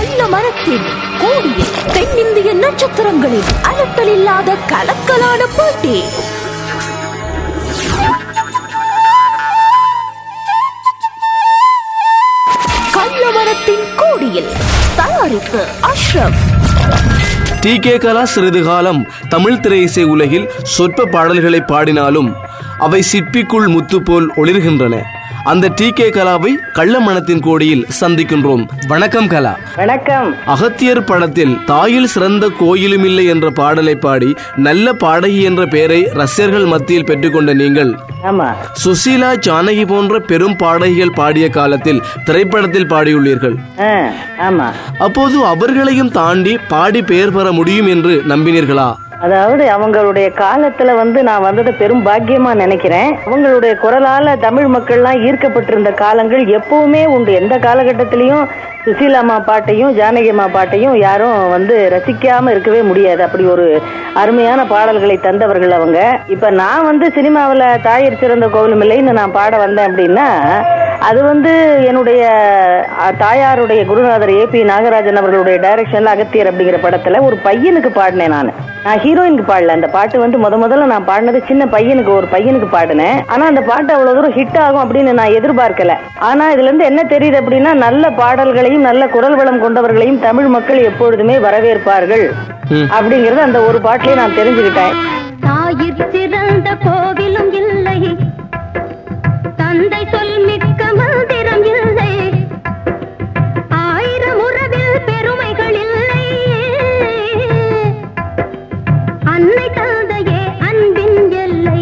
கள்ள மரத்தில் கூடிய தென்னிந்திய நட்சத்திரங்களின் அலட்டல் இல்லாத கலக்கலான போட்டி கள்ள மரத்தின் கோடியில் தயாரிப்பு அஷ்ரப் டி கே கலா சிறிது காலம் தமிழ் திரை இசை உலகில் சொற்ப பாடல்களை பாடினாலும் அவை சிற்பிக்குள் முத்து போல் ஒளிர்கின்றன அந்த டி கே கலாவை கள்ளமணத்தின் கோடியில் சந்திக்கின்றோம் வணக்கம் கலா வணக்கம் அகத்தியர் படத்தில் தாயில் சிறந்த கோயிலும் இல்லை என்ற பாடலை பாடி நல்ல பாடகி என்ற பெயரை ரசிகர்கள் மத்தியில் பெற்றுக்கொண்ட நீங்கள் ஆமா சுசீலா ஜானகி போன்ற பெரும் பாடகிகள் பாடிய காலத்தில் திரைப்படத்தில் பாடியுள்ளீர்கள் ஆ, ஆமா அப்போது அவர்களையும் தாண்டி பாடி பெயர் பெற முடியும் என்று நம்பினீர்களா அதாவது அவங்களுடைய காலத்துல வந்து நான் வந்ததை பெரும் பாக்கியமா நினைக்கிறேன் அவங்களுடைய குரலால தமிழ் மக்கள்லாம் ஈர்க்கப்பட்டிருந்த காலங்கள் எப்பவுமே உண்டு எந்த காலகட்டத்திலையும் சுசீலாம்மா பாட்டையும் ஜானகி அம்மா பாட்டையும் யாரும் வந்து ரசிக்காம இருக்கவே முடியாது அப்படி ஒரு அருமையான பாடல்களை தந்தவர்கள் அவங்க இப்ப நான் வந்து சினிமாவில் தாயிற் சிறந்த கோவிலுமில்லைன்னு நான் பாட வந்தேன் அப்படின்னா அது வந்து என்னுடைய அ, தாயாருடைய குருநாதர் ஏ பி நாகராஜன் அவர்களுடைய டைரக்ஷன்ல அகத்தியர் அப்படிங்கிற படத்துல ஒரு பையனுக்கு பாடினேன் நான் நான் ஹீரோயினுக்கு பாடல அந்த பாட்டு வந்து முத முதல்ல நான் பாடினது சின்ன பையனுக்கு ஒரு பையனுக்கு பாடினேன் ஆனா அந்த பாட்டு அவ்வளவு தூரம் ஹிட் ஆகும் அப்படின்னு நான் எதிர்பார்க்கல ஆனா இதுல இருந்து என்ன தெரியுது அப்படின்னா நல்ல பாடல்களையும் நல்ல குரல் வளம் கொண்டவர்களையும் தமிழ் மக்கள் எப்பொழுதுமே வரவேற்பார்கள் அப்படிங்கறது அந்த ஒரு பாட்டிலே நான் தெரிஞ்சுக்கிட்டேன் தாயிற் சிறந்த கோவிலும் இல்லை தந்தை சொல் மிக்க மந்திரம் இல்லை ஆயிரம் உறவில் பெருமைகள் இல்லை அன்னை தந்தையே அன்பின் எல்லை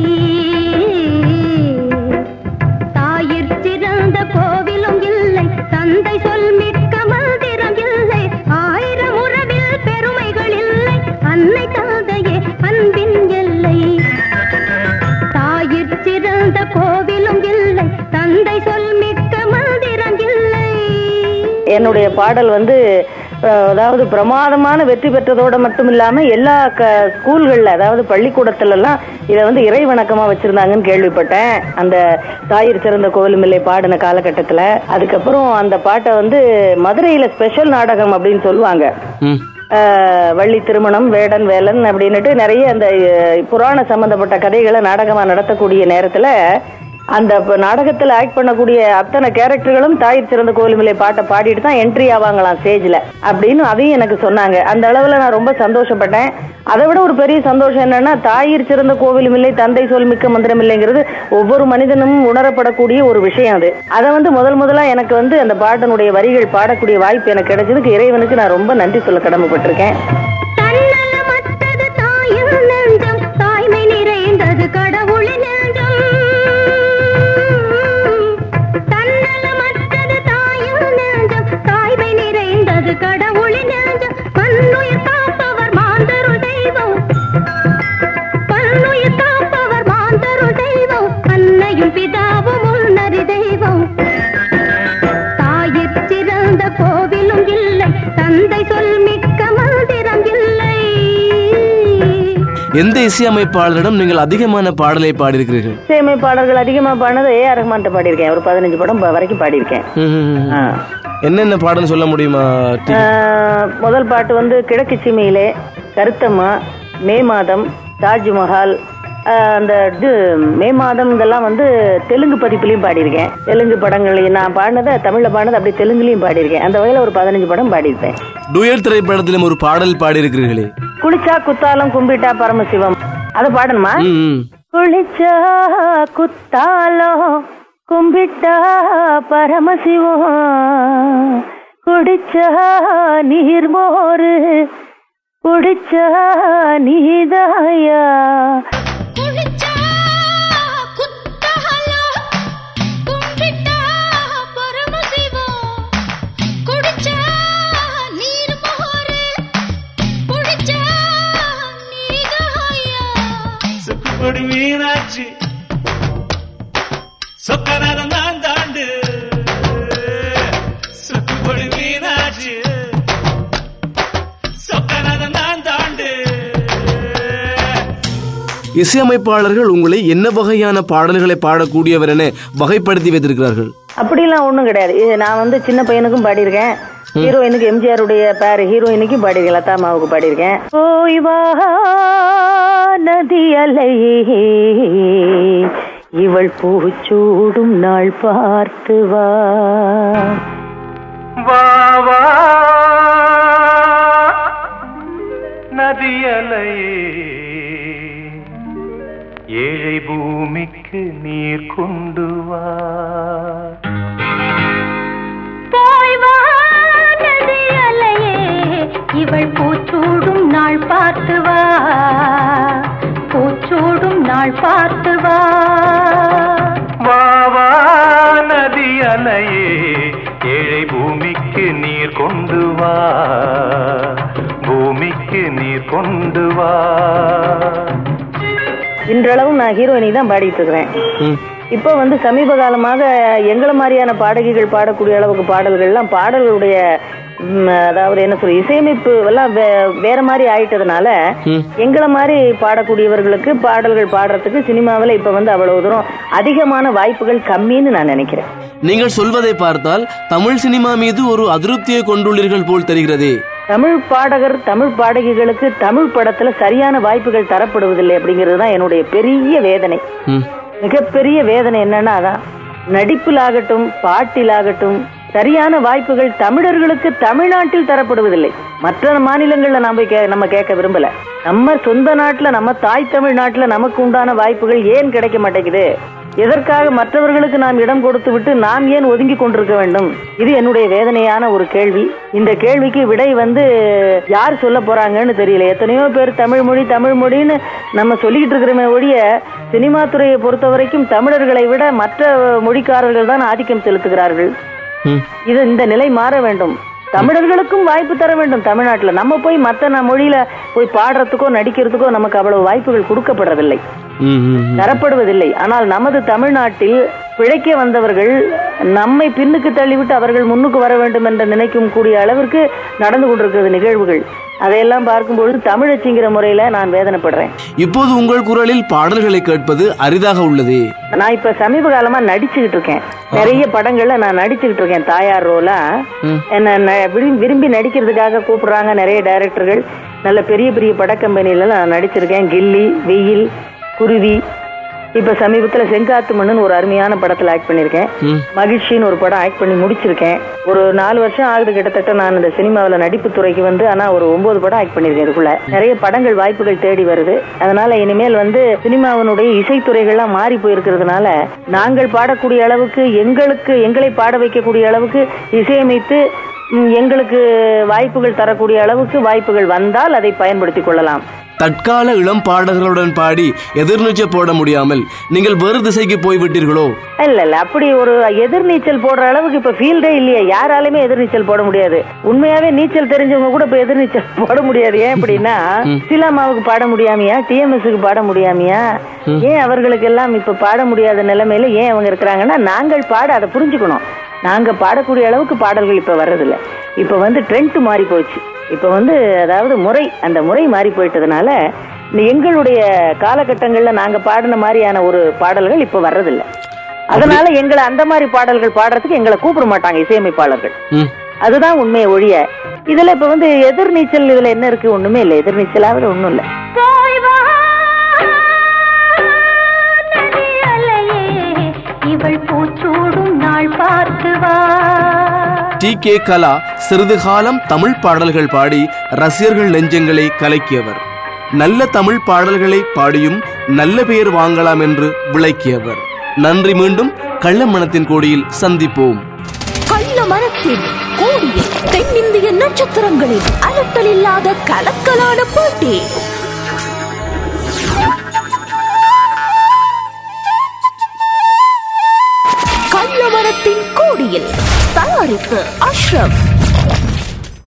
தாயிற் சிறந்த கோவிலும் இல்லை தந்தை சொல் மிக்க மந்திரம் இல்லை ஆயிரம் உறவில் பெருமைகள் இல்லை அன்னை தந்தையே அன்பின் எல்லை தாயிற் சிறந்த கோவிலும் இல்லை தந்தை சொல் மிக்க மந்திரம் இல்லை என்னுடைய பாடல் வந்து அஹ், அதாவது பிரமாதமான வெற்றி பெற்றதோட மட்டும் இல்லாம எல்லா க ஸ்கூல்கள்ல அதாவது பள்ளிக்கூடத்துல எல்லாம் இதை வந்து இறை வணக்கமா வச்சிருந்தாங்கன்னு கேள்விப்பட்டேன் அந்த தாயிற் சிறந்த கோவிலுமில்லை பாடின காலகட்டத்துல அதுக்கப்புறம் அந்த பாட்டை வந்து மதுரையில ஸ்பெஷல் நாடகம் அப்படின்னு சொல்லுவாங்க ம் அஹ், வள்ளி திருமணம் வேடன் வேலன் அப்படின்னுட்டு நிறைய அந்த அஹ், புராண சம்பந்தப்பட்ட கதைகளை நாடகமா நடத்தக்கூடிய நேரத்துல அந்த ப- நாடகத்துல ஆக்ட் பண்ணக்கூடிய அத்தனை கேரக்டர்களும் தாயிற் சிறந்த கோவிலுமில்லை பாட்டை பாடிட்டு தான் என்ட்ரி ஆவாங்களாம் ஸ்டேஜ்ல அப்படின்னு அதையும் எனக்கு சொன்னாங்க அந்த அளவுல நான் ரொம்ப சந்தோஷப்பட்டேன் அதை விட ஒரு பெரிய சந்தோஷம் என்னன்னா தாயிற் சிறந்த கோவிலுமில்லை தந்தை சொல் மிக்க மந்திரம் இல்லைங்கிறது ஒவ்வொரு மனிதனும் உணரப்படக்கூடிய ஒரு விஷயம் அது அதை வந்து முதல் முதலா எனக்கு வந்து அந்த பாடனுடைய வரிகள் பாடக்கூடிய வாய்ப்பு எனக்கு கிடைச்சதுக்கு இறைவனுக்கு நான் ரொம்ப நன்றி சொல்ல கடமைப்பட்டிருக்கேன் தன்னலமற்றது தாயின் நெஞ்சம் தாய்மை நிறைந்தது கடவுளின் நெஞ்சம் தன்னலமற்றது தாயின் நெஞ்சம் தாய்மை நிறைந்தது கடவுளின் நெஞ்சம் மண்ணுயிர் காப்பவர் மாந்தருள் தெய்வம் பல்லுயிர் காப்பவர் மாந்தருள் தெய்வம் அன்னையும் பிதாவும் உன்னறி தெய்வம் தாயிற் சிறந்த கோவிலும் இல்லை தந்தை சொல் மிக்க மந்திரம் இல்லை எந்த இசையமைப்பாளரிடம் நீங்கள் அதிகமான பாடலை பாடியிருக்கிறீர்கள் இசையமைப்பாளர்கள் அதிகமா பாடினது ஏ ஆர் ரஹ்மான்ட்ட பாடியிருக்கேன் ஒரு பதினஞ்சு படம் ப- வரைக்கும் பாடியிருக்கேன் ம், ம், ம். ஆ. என்னென்ன பாடல் சொல்ல முடியுமா டி- ஆஹ், முதல் பாட்டு வந்து கிழக்கு சிமையிலே கருத்தம்மா மே மாதம் தாஜ்மஹால் ஆஹ், அந்த இது மே மாதம் இதெல்லாம் வந்து தெலுங்கு பதிப்புலையும் பாடியிருக்கேன் தெலுங்கு படங்களையும் நான் பாடினதை தமிழில் பாடினது அப்படியே தெலுங்குலையும் பாடியிருக்கேன் அந்த வகையில் ஒரு பதினஞ்சு படம் பாடியிருப்பேன் டூயல் திரைப்படத்திலும் ஒரு பாடல் பாடியிருக்கிறீர்களே குளிச்சா குத்தாலம் கும்பிட்டா பரமசிவம் அதை பாடணுமா ம், ம். குளிச்சா குத்தாலம் கும்பிட்டா பரமசிவம் குடிச்சா நீர் மோரு குடிச்சா நீதாயா குளிச்சா குத்தாலோ கும்பிட்டா பரமசிவம் குடிச்சா நீர் மோரு குடிச்சா நீதாயா சுக்குப்பொடி மீனாட்சி சொக்கனர நான் தாண்டு சுக்குப்பொடி மீனாட்சி சொக்கனர நான் தாண்டு இசையமைப்பாளர்கள் உங்களை என்ன வகையான பாடல்களை பாடக்கூடியவர் என வகைப்படுத்தி வைத்திருக்கிறார்கள் அப்படிலாம் ஒன்றும் கிடையாது இது நான் வந்து சின்ன பையனுக்கும் பாடியிருக்கேன் ஹீரோயினுக்கு எம்ஜிஆருடைய பேர் ஹீரோயினுக்கும் பாடியிருக்கேன் லதா அம்மாவுக்கு பாடியிருக்கேன் ஓய் வா நதி அலையே இவள் பூச்சூடும் நாள் பார்த்து வா வா வா நதியலையே ஏழை பூமிக்கு நீர் கொண்டு வா போய் வா நதி அலையே இவள் பூச்சூடும் நாள் பார்த்து வா பூச்சூடும் நாள் பார்த்து வா வா வா நதியலையே ஏழை பூமிக்கு நீர் கொண்டு வா பூமிக்கு நீர் கொண்டு வா இன்றளவும் நான் ஹீரோயினி தான் பாடிட்டு இருக்கிறேன் ம். இப்போ வந்து சமீப காலமாக எங்களை மாதிரியான பாடகிகள் பாடக்கூடிய அளவுக்கு பாடல்கள்லாம் பாடல்களுடைய ம், அதாவது என்ன சொல்ற இசையமைப்பு எல்லாம் வே- வேற மாதிரி ஆயிட்டதுனால ம். எங்களை மாதிரி பாடக்கூடியவர்களுக்கு பாடல்கள் பாடுறதுக்கு சினிமாவில் இப்போ வந்து அவ்வளவு தூரம் அதிகமான வாய்ப்புகள் கம்மின்னு நான் நினைக்கிறேன் நீங்கள் சொல்வதை பார்த்தால் தமிழ் சினிமா மீது ஒரு அதிருப்தியை கொண்டுள்ளீர்கள் போல் தெரிகிறதே தமிழ் பாடகர் தமிழ் பாடகிகளுக்கு தமிழ் படத்துல சரியான வாய்ப்புகள் தரப்படுவதில்லை அப்படிங்கிறது தான் என்னுடைய பெரிய வேதனை ம். மிகப்பெரிய வேதனை என்னன்னா அதான் நடிப்பிலாகட்டும் பாட்டிலாகட்டும் சரியான வாய்ப்புகள் தமிழர்களுக்கு தமிழ்நாட்டில் தரப்படுவதில்லை மற்ற மாநிலங்கள்ல நாம கே- நம்ம கேட்க விரும்பல நம்ம சொந்த நாட்டுல நம்ம தாய் தமிழ்நாட்டுல நமக்கு உண்டான வாய்ப்புகள் ஏன் கிடைக்க மாட்டேங்குது எதற்காக மற்றவர்களுக்கு நாம் இடம் கொடுத்து விட்டு நாம் ஏன் ஒதுங்கி கொண்டிருக்க வேண்டும் இது என்னுடைய வேதனையான ஒரு கேள்வி இந்த கேள்விக்கு விடை வந்து யார் சொல்ல போறாங்கன்னு தெரியல எத்தனையோ பேர் தமிழ் மொழி தமிழ் மொழின்னு நம்ம சொல்லிக்கிட்டு இருக்கிறோமே ஒழிய சினிமா துறையை பொறுத்த வரைக்கும் தமிழர்களை விட மற்ற மொழிக்காரர்கள் தான் ஆதிக்கம் செலுத்துகிறார்கள் ம். இது இந்த நிலை மாற வேண்டும் தமிழர்களுக்கும் வாய்ப்பு தர வேண்டும் தமிழ்நாட்டுல நம்ம போய் மற்ற ந- மொழியில போய் பாடுறதுக்கோ நடிக்கிறதுக்கோ நமக்கு அவ்வளவு வாய்ப்புகள் கொடுக்கப்படுறதில்லை ம், ம், ம். தரப்படுவதில்லை ஆனால் நமது தமிழ்நாட்டில் பிழைக்க வந்தவர்கள் நம்மை பின்னுக்கு தள்ளிவிட்டு அவர்கள் முன்னுக்கு வர வேண்டும் என்று நினைக்கும் கூடிய அளவிற்கு நடந்து கொண்டிருக்கிறது நிகழ்வுகள் அதையெல்லாம் பார்க்கும்பொழுது தமிழச்சிங்கிற முறையில நான் வேதனைப்படுறேன் இப்போது உங்கள் குரலில் பாடல்களை கேட்பது அரிதாக உள்ளதே நான் இப்ப சமீப காலமா நடிச்சுக்கிட்டு இருக்கேன் நிறைய படங்கள்ல நான் நடிச்சுக்கிட்டு இருக்கேன் தாயார் ரோலா என்ன ந- விரும்பி- விரும்பி நடிக்கிறதுக்காக கூப்பிடுறாங்க நிறைய டைரக்டர்கள் நல்ல பெரிய பெரிய பட கம்பெனில நான் நடிச்சிருக்கேன் கில்லி வெயில் குருவி இப்ப சமீபத்துல செங்காத்து மண்ணுன்னு ஒரு அருமையான படத்துல ஆக்ட் பண்ணிருக்கேன் ம். மகிழ்ச்சின்னு ஒரு படம் ஆக்ட் பண்ணி முடிச்சிருக்கேன் ஒரு நாலு வருஷம் ஆகுது கிட்டத்தட்ட நான் இந்த சினிமாவில் நடிப்பு துறைக்கு வந்து ஆனா ஒரு ஒன்பது படம் ஆக்ட் பண்ணிருக்கேன் இதுக்குள்ள நிறைய படங்கள் வாய்ப்புகள் தேடி வருது அதனால இனிமேல் வந்து சினிமாவினுடைய இசைத்துறைகள்லாம் மாறி போயிருக்கிறதுனால நாங்கள் பாடக்கூடிய அளவுக்கு எங்களுக்கு எங்களை பாட வைக்கக்கூடிய அளவுக்கு இசையமைத்து ம், எங்களுக்கு வாய்ப்புகள் தரக்கூடிய அளவுக்கு வாய்ப்புகள் வந்தால் அதை பயன்படுத்திக் கொள்ளலாம் தற்கால இளம் பாடகர்களுடன் பாடி எதிர்நீச்சல் போட முடியாமல் நீங்கள் வேறு திசைக்கு போய்விட்டீர்களோ இல்ல இல்ல அப்படி ஒரு எதிர்நீச்சல் போடுற அளவுக்கு இப்ப ஃபீல்டே இல்லையே யாராலுமே எதிர்நீச்சல் போட முடியாது உண்மையாவே நீச்சல் தெரிஞ்சவங்க கூட இப்ப எதிர்நீச்சல் போட முடியாது ஏன் அப்படின்னா சிலாமாவுக்கு பாட முடியாமையா டிஎம்எஸ்க்கு பாட முடியாமையா ஏன் அவர்களுக்கு எல்லாம் இப்ப பாட முடியாத நிலைமையில ஏன் அவங்க இருக்கிறாங்கன்னா நாங்கள் பாட அதை புரிஞ்சுக்கணும் நாங்க பாடக்கூடிய அளவுக்கு பாடல்கள் இப்ப வர்றதில்ல இப்ப வந்து ட்ரெண்ட் மாறி போச்சு இப்ப வந்து அதாவது முறை அந்த முறை மாறி போயிட்டதுனால இந்த எங்களுடைய காலகட்டங்கள்ல நாங்க பாடின மாதிரியான ஒரு பாடல்கள் இப்ப வர்றதில்ல அதனால எங்களை அந்த மாதிரி பாடல்கள் பாடுறதுக்கு எங்களை கூப்பிட மாட்டாங்க இசையமைப்பாளர்கள் ம். அதுதான் உண்மையை ஒழிய இதுல இப்ப வந்து எதிர்நீச்சல் இதுல என்ன இருக்கு ஒண்ணுமே இல்லை எதிர்நீச்சலாவது ஒண்ணும் இல்ல போய் வா நதி அலையே இவள் பூச்சூடும் நாள் பார்த்து வா டி கே கலா சிறிது காலம் தமிழ் பாடல்கள் பாடி ரசிகர்கள் நெஞ்சங்களை கலக்கியவர் நல்ல தமிழ் பாடல்களை பாடியும் நல்ல பெயர் வாங்கலாம் என்று விளக்கியவர் நன்றி மீண்டும் கள்ளமணத்தின் கோடியில் சந்திப்போம் கள்ள மரத்தில் கூடிய தென்னிந்திய நட்சத்திரங்களின் அலட்டல் இல்லாத கலக்கலான போட்டி கள்ள மரத்தின் கோடியில் தயாரிப்பு அஷ்ரப்